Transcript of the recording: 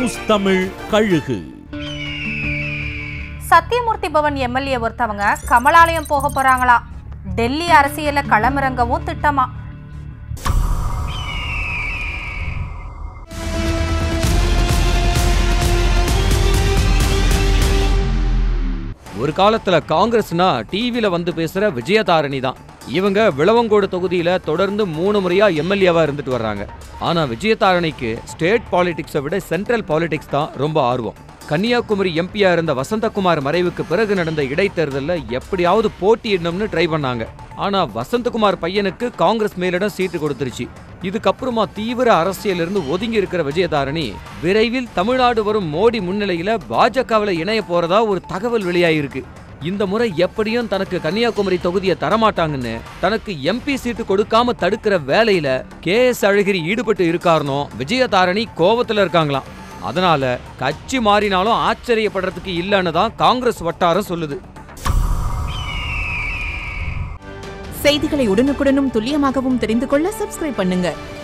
news Tamil கழுகு Sathyamoorthy Pawan MLA ஒருத்தவங்க கமலாலயம் போக போறாங்களா டெல்லி அரசியல்ல களமிறங்கவும் திட்டமா ஒரு காலத்துல காங்கிரஸ்னா டிவில வந்து பேசுற விஜயதாரணி தான் இவங்க விளவங்கோடு தொகுதியில தொடர்ந்து மூணு முறையா எம்எல்ஏவா இருந்துட்டு வர்றாங்க ஆனா விஜயதாரணிக்கு ஸ்டேட் பாலிடிக்ஸை விட சென்ட்ரல் பாலிடிக்ஸ் தான் ரொம்ப ஆர்வம் கன்னியாகுமரி எம்பியா இருந்த வசந்தகுமார் மறைவுக்கு பிறகு நடந்த இடைத்தேர்தல்ல எப்படியாவது போட்டியிடணும்னு ட்ரை பண்ணாங்க ஆனா வசந்தகுமார் பையனுக்கு காங்கிரஸ் மேலிடம் சீட்டு கொடுத்துருச்சு இதுக்கப்புறமா தீவிர அரசியலிருந்து ஒதுங்கி இருக்கிற விஜயதாரணி விரைவில் தமிழ்நாடு வரும் மோடி முன்னிலையில பாஜகவில் இணைய போறதா ஒரு தகவல் வெளியாயிருக்கு இந்த முறை எப்படியும் தனக்கு கன்னியாகுமரி தொகுதியை தரமாட்டாங்கன்னு தனக்கு எம்பி சீட்டு கொடுக்காம தடுக்கிற வேலையில கே எஸ் அழகிரி ஈடுபட்டு இருக்காருனோ விஜயதாரணி கோவத்துல இருக்காங்களாம் அதனால கட்சி மாறினாலும் ஆச்சரியப்படுறதுக்கு இல்லைன்னு தான் காங்கிரஸ் வட்டாரம் சொல்லுது செய்திகளை உடனுக்குடனும் துல்லியமாகவும் தெரிந்து கொள்ள சப்ஸ்கிரைப் பண்ணுங்க